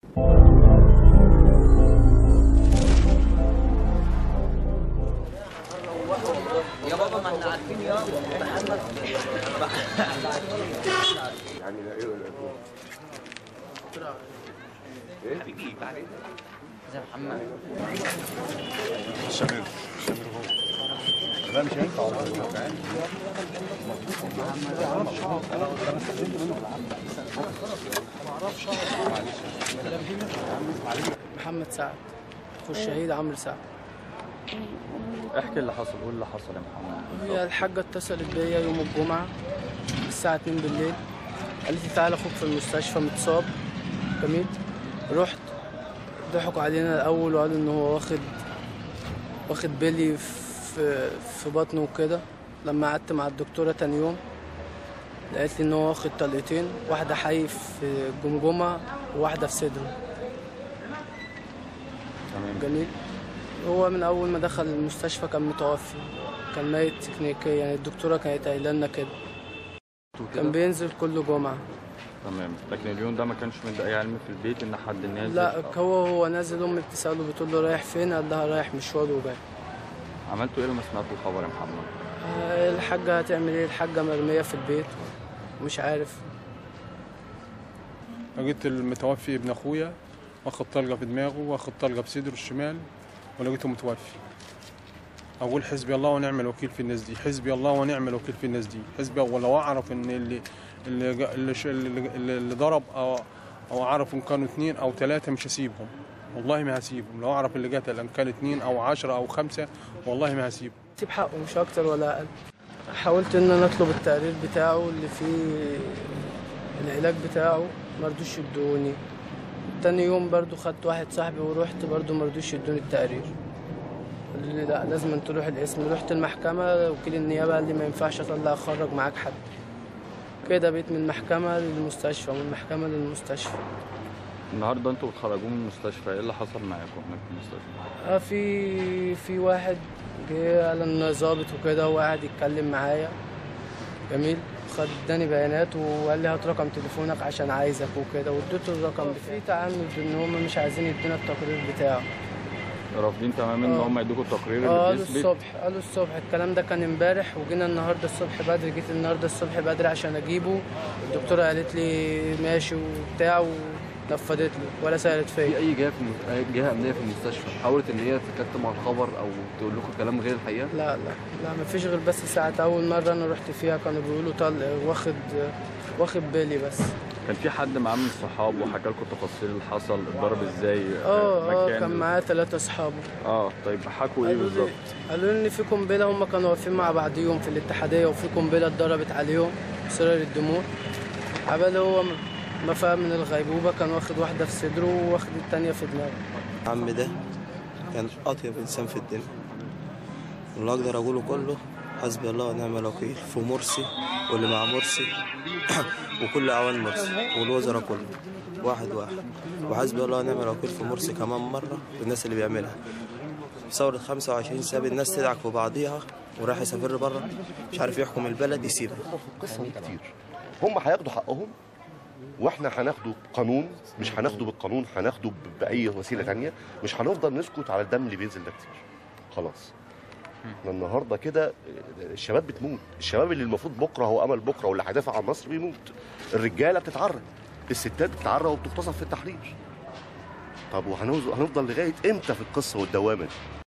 يا بابا ما احنا عارفين يا محمد يعني لا ايه ولا ايه؟ ايه؟ زي محمد شامل شامل هو لا مش هينفع والله محمد سعد اخو الشهيد عمرو سعد احكي اللي حصل قول اللي حصل يا محمد هي الحاجة اتصلت بيا يوم الجمعة الساعة 2 بالليل قالت لي تعالى اخوك في المستشفى متصاب جميل رحت ضحكوا علينا الأول وقالوا إن هو واخد واخد بيلي في في بطنه وكده لما قعدت مع الدكتورة تاني يوم لقيت لي إن هو واخد طلقتين واحدة حي في الجمجمة وواحدة في صدره تمام جميل هو من اول ما دخل المستشفى كان متوفي كان ميت تكنيكيا يعني الدكتوره كانت قايله لنا كده كان بينزل كل جمعه تمام لكن اليوم ده ما كانش مدي اي علم في البيت ان حد نازل لا هو هو نازل امي بتساله بتقول له رايح فين قال لها رايح مشوار وجاي عملتوا ايه لما سمعتوا الخبر يا محمد آه، الحاجه هتعمل ايه الحاجه مرميه في البيت مش عارف لقيت المتوفي ابن اخويا واخد طلقه في دماغه واخد طلقه في صدره الشمال ولقيته متوفي اقول حسبي الله ونعم الوكيل في الناس دي حسبي الله ونعم الوكيل في الناس دي حسبي ولو اعرف ان اللي اللي جا- اللي, ش- اللي, اللي ضرب او او اعرف ان كانوا اثنين او ثلاثه مش هسيبهم والله ما هسيبهم لو اعرف اللي قتل ان كان اثنين او عشرة او خمسة والله ما هسيبهم سيب حقه مش اكتر ولا اقل حاولت ان انا اطلب التقرير بتاعه اللي فيه العلاج بتاعه مرضوش يدوني تاني يوم برضو خدت واحد صاحبي ورحت برضو مرضوش يدوني التقرير قالوا لي لا لازم تروح القسم رحت المحكمة وكيل النيابة قال لي ما ينفعش اطلع اخرج معاك حد كده بقيت من المحكمة للمستشفى ومن المحكمة للمستشفى النهارده انتوا بتخرجوه من المستشفى ايه اللي حصل معاكم هناك في المستشفى اه في في واحد جه قال انه ظابط وكده وقعد يتكلم معايا جميل خد اداني بيانات وقال لي هات رقم تليفونك عشان عايزك وكده واديته الرقم في تعمد ان هم مش عايزين يدينا التقرير بتاعه رافضين تماما ان آه. هم يدوكوا التقرير اه قالوا اللي بيثبت الصبح قالوا الصبح الكلام ده كان امبارح وجينا النهارده الصبح بدري جيت النهارده الصبح بدري عشان اجيبه الدكتوره قالت لي ماشي وبتاع ونفذت لي ولا سالت في فيا اي جهه في الم- أي جهه امنيه في المستشفى حاولت ان هي تكتم على الخبر او تقول لكم كلام غير الحقيقه لا لا لا ما فيش غير بس ساعة أول مرة أنا رحت فيها كانوا بيقولوا طل واخد واخد بالي بس كان في حد معاه من الصحاب وحكى لكم التفاصيل اللي حصل اتضرب ازاي اه اه مكان كان معايا ثلاثة أصحابه اه طيب حكوا ايه قالوا لي بالظبط قالوا لي إن في قنبلة هم كانوا واقفين مع بعضيهم في الاتحادية وفي قنبلة اتضربت عليهم سرر الدموع عبال هو ما فاق من الغيبوبة كان واخد واحدة في صدره وواخد التانية في دماغه عم ده كان أطيب إنسان في الدنيا واللي أقدر أقوله كله حسبي الله ونعم الوكيل في مرسي واللي مع مرسي وكل أعوان مرسي والوزراء كله واحد واحد وحسبي الله ونعم الوكيل في مرسي كمان مرة والناس اللي بيعملها في ثورة 25 ساب الناس تدعك في بعضيها وراح يسافر بره مش عارف يحكم البلد يسيبها قصة كتير هم هياخدوا حقهم واحنا هناخده قانون مش هناخده بالقانون هناخده ب- باي وسيله تانية مش هنفضل نسكت على الدم اللي بينزل ده كتير خلاص احنا النهارده كده الشباب بتموت الشباب اللي المفروض بكره هو امل بكره واللي هيدافع عن مصر بيموت الرجاله بتتعرى الستات بتتعرى وبتغتصب في التحرير طب وهنفضل لغايه امتى في القصه والدوامه دي